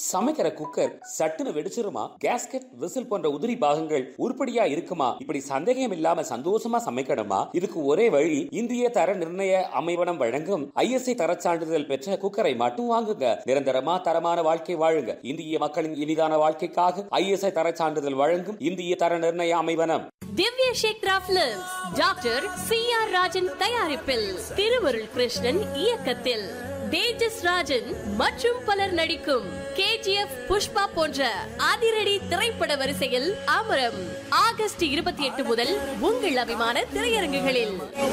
சமைக்கிற குக்கர் சட்டுன்னு வெடிச்சிருமா gasket whistle போன்ற உதிரி பாகங்கள் உருப்படியா இருக்குமா இப்படி சந்தேகம் இல்லாம சந்தோஷமா சமைக்கணுமா இதுக்கு ஒரே வழி இந்திய தர நிர்ணய அமைவனம் வழங்கும் ஐஎஸ்ஐ தர சான்றிதழ் பெற்ற குக்கரை மட்டும் வாங்குங்க நிரந்தரமா தரமான வாழ்க்கை வாழுங்க இந்திய மக்களின் இனிதான வாழ்க்கைக்காக ஐஎஸ்ஐ தர சான்றிதழ் வழங்கும் இந்திய தர நிர்ணய அமைவனம் Divya Kshetra films doctor C R Rajan தயாரிப்பில் திருவருள் கிருஷ்ணன் இயக்கத்தில் தேஜஸ் ராஜன் மற்றும் பலர் நடிக்கும் கேஜிஎஃப் புஷ்பா போன்ற அதிரடி திரைப்பட வரிசையில் அமரம் ஆகஸ்ட் இருபத்தி எட்டு முதல் உங்கள் அபிமான திரையரங்குகளில்